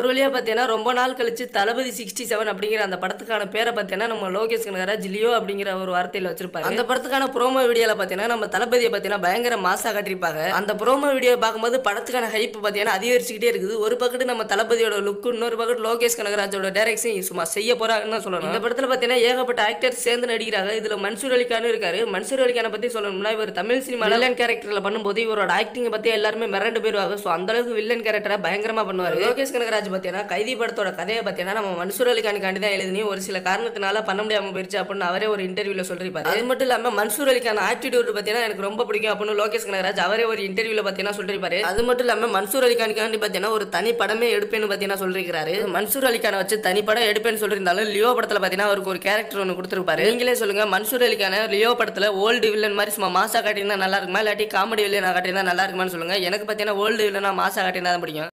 ஒரு வழியா பார்த்தீங்கன்னா ரொம்ப நாள் கழிச்சு தளபதி சிக்ஸ்டி செவன் அப்படிங்கிற அந்த படத்துக்கான பேரை பார்த்தீங்கன்னா நம்ம லோகேஷ் கனகராஜ் லியோ அப்படிங்கிற ஒரு வார்த்தையில வச்சிருப்பாரு அந்த படத்துக்கான ப்ரோமோ வீடியோல பார்த்தீங்கன்னா நம்ம தளபதியை பார்த்தீங்கன்னா பயங்கர மாசா காட்டியிருப்பாங்க அந்த ப்ரோமோ வீடியோ பார்க்கும்போது படத்துக்கான ஹைப் பார்த்தீங்கன்னா அதிகரிச்சுக்கிட்டே இருக்குது ஒரு பக்கத்து நம்ம தளபதியோட லுக் இன்னொரு பக்கத்து லோகேஷ் கனகராஜோட டைரக்ஷன் சும்மா செய்ய போறாங்கன்னு தான் சொல்லணும் இந்த படத்துல பார்த்தீங்கன்னா ஏகப்பட்ட ஆக்டர் சேர்ந்து நடிக்கிறாங்க இதுல மன்சூர் அலிகானும் இருக்காரு மன்சூர் அலிகானை பத்தி சொல்லணும்னா இவர் தமிழ் சினிமா வில்லன் கேரக்டர்ல பண்ணும்போது இவரோட ஆக்டிங் பத்தி எல்லாருமே மிரண்டு போயிருவாங்க ஸோ அந்த அளவுக்கு வில்லன் கேரக்டரை பயங்கரமா பண்ணுவாரு லோகேஷ் கனகராஜ் பார்த்தீங்கன்னா கைதி படத்தோட கதையை பார்த்தீங்கன்னா நம்ம மன்சூர் அலிகானுக்காண்டி தான் எழுதினி ஒரு சில காரணத்தினால பண்ண முடியாம போயிருச்சு அப்படின்னு அவரே ஒரு இன்டர்வியூல சொல்லிருப்பாரு அது மட்டும் இல்லாம மன்சூர் அலிகான் ஆட்டிடியூட் பார்த்தீங்கன்னா எனக்கு ரொம்ப பிடிக்கும் அப்படின்னு லோகேஷ் கனகராஜ் அவரே ஒரு இன்டர்வியூல பார்த்தீங்கன்னா சொல்லிருப்பாரு அது மட்டும் இல்லாம மன்சூர் அலிகானுக்காண்டி பார்த்தீங்கன்னா ஒரு தனி படமே எடுப்பேன்னு பார்த்தீங்கன்னா சொல்லிருக்காரு மன்சூர் அலிகானை வச்சு தனி படம் எடுப்பேன்னு சொல்லியிருந்தாலும் லியோ படத்துல பார்த்தீங்கன்னா அவருக்கு ஒரு கேரக்டர் ஒன்று கொடுத்துருப்பாரு நீங்களே சொல்லுங்க மன்சூர் அலிகான லியோ படத்துல ஓல்டு வில்லன் மாதிரி சும்மா மாசா காட்டினா நல்லா இருக்குமா இல்லாட்டி காமெடி வில்லனா காட்டினா நல்லா இருக்குமான்னு சொல்லுங்க எனக்கு பார்த்தீங்கன்னா ஓல்டு வில்லனா மாசா காட்டினா தான் பிடிக்கும்